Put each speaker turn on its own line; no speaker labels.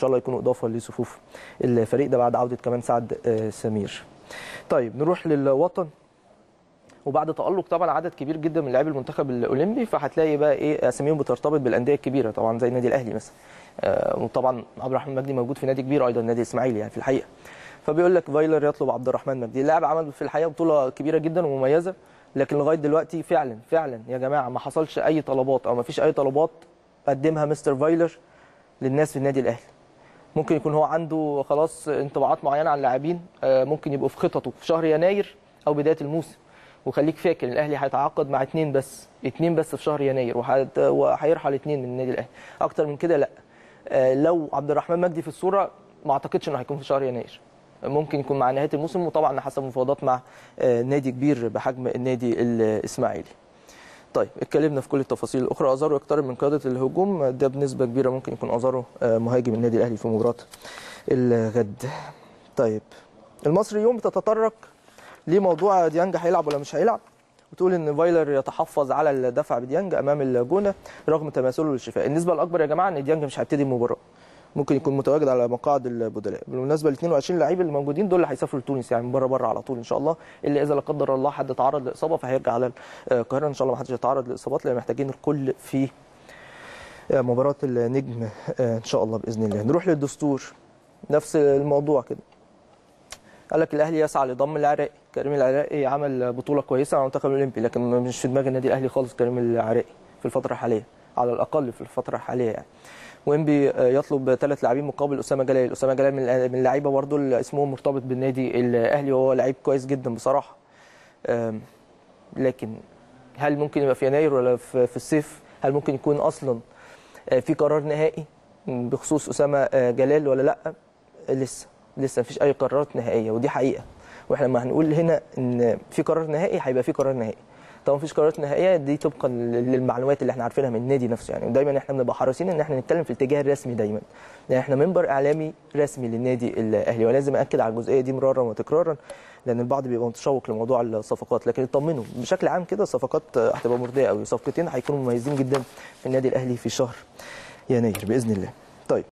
شاء الله يكونوا اضافه لصفوف الفريق ده بعد عوده كمان سعد آه، سمير طيب نروح للوطن وبعد تألق طبعا عدد كبير جدا من لاعبي المنتخب الاولمبي فهتلاقي بقى ايه اساميهم بترتبط بالانديه الكبيره طبعا زي النادي الاهلي مثلا آه، وطبعا عبد الرحمن مجدي موجود في نادي كبير ايضا النادي الاسماعيلي يعني في الحقيقه فبيقول لك فايلر يطلب عبد الرحمن مجدي اللاعب عمل في الحقيقه بطوله كبيره جدا ومميزه لكن لغايه دلوقتي فعلا فعلا يا جماعه ما حصلش اي طلبات او ما فيش اي طلبات قدمها مستر فايلر للناس في النادي الاهلي ممكن يكون هو عنده خلاص انطباعات معينه عن اللاعبين آه، ممكن يبقوا في خططه في شهر يناير او بدايه الموسم وخليك فاكر ان الاهلي هيتعاقد مع اثنين بس اثنين بس في شهر يناير وهت- وهيرحل اثنين من النادي الاهلي اكتر من كده لا آه، لو عبد الرحمن مجدي في الصوره ما اعتقدش انه هيكون في شهر يناير ممكن يكون مع نهايه الموسم وطبعا حسب مفاوضات مع آه، نادي كبير بحجم النادي الاسماعيلي طيب اتكلمنا في كل التفاصيل الاخرى ازارو يقترب من قياده الهجوم ده بنسبه كبيره ممكن يكون ازارو آه، مهاجم النادي الاهلي في مباراه الغد طيب المصري اليوم بتتطرق لموضوع ديانج هيلعب ولا مش هيلعب وتقول ان فايلر يتحفظ على الدفع بديانج امام الجونه رغم تماثله للشفاء النسبه الاكبر يا جماعه ان ديانج مش هيبتدي المباراه ممكن يكون متواجد على مقاعد البدلاء بالمناسبه ال 22 لعيب اللي موجودين دول اللي هيسافروا لتونس يعني من بره بره على طول ان شاء الله الا اذا لا قدر الله حد تعرض لاصابه فهيرجع على القاهره ان شاء الله ما حدش يتعرض لاصابات لان محتاجين الكل في مباراه النجم ان شاء الله باذن الله نروح للدستور نفس الموضوع كده قال لك الاهلي يسعى لضم العراقي كريم العراقي عمل بطوله كويسه على المنتخب الاولمبي لكن مش في دماغ النادي الاهلي خالص كريم العراقي في الفتره الحاليه على الاقل في الفتره الحاليه يعني وانبي يطلب ثلاث لاعبين مقابل اسامه جلال اسامه جلال من من اللعيبه برضو اللي اسمهم مرتبط بالنادي الاهلي وهو لعيب كويس جدا بصراحه أم، لكن هل ممكن يبقى في يناير ولا في في الصيف هل ممكن يكون اصلا آه، في قرار نهائي بخصوص اسامه آه، جلال ولا لا لسه لسه مفيش اي قرارات نهائيه ودي حقيقه واحنا لما هنقول هنا ان في قرار نهائي هيبقى في قرار نهائي طبعا مفيش قرارات نهائيه دي طبقا للمعلومات اللي احنا عارفينها من النادي نفسه يعني ودايما احنا بنبقى حريصين ان احنا نتكلم في الاتجاه الرسمي دايما لان احنا منبر اعلامي رسمي للنادي الاهلي ولازم اكد على الجزئيه دي مرارا وتكرارا لان البعض بيبقى متشوق لموضوع الصفقات لكن اطمنوا بشكل عام كده الصفقات هتبقى مرضيه قوي صفقتين هيكونوا مميزين جدا في النادي الاهلي في شهر يناير باذن الله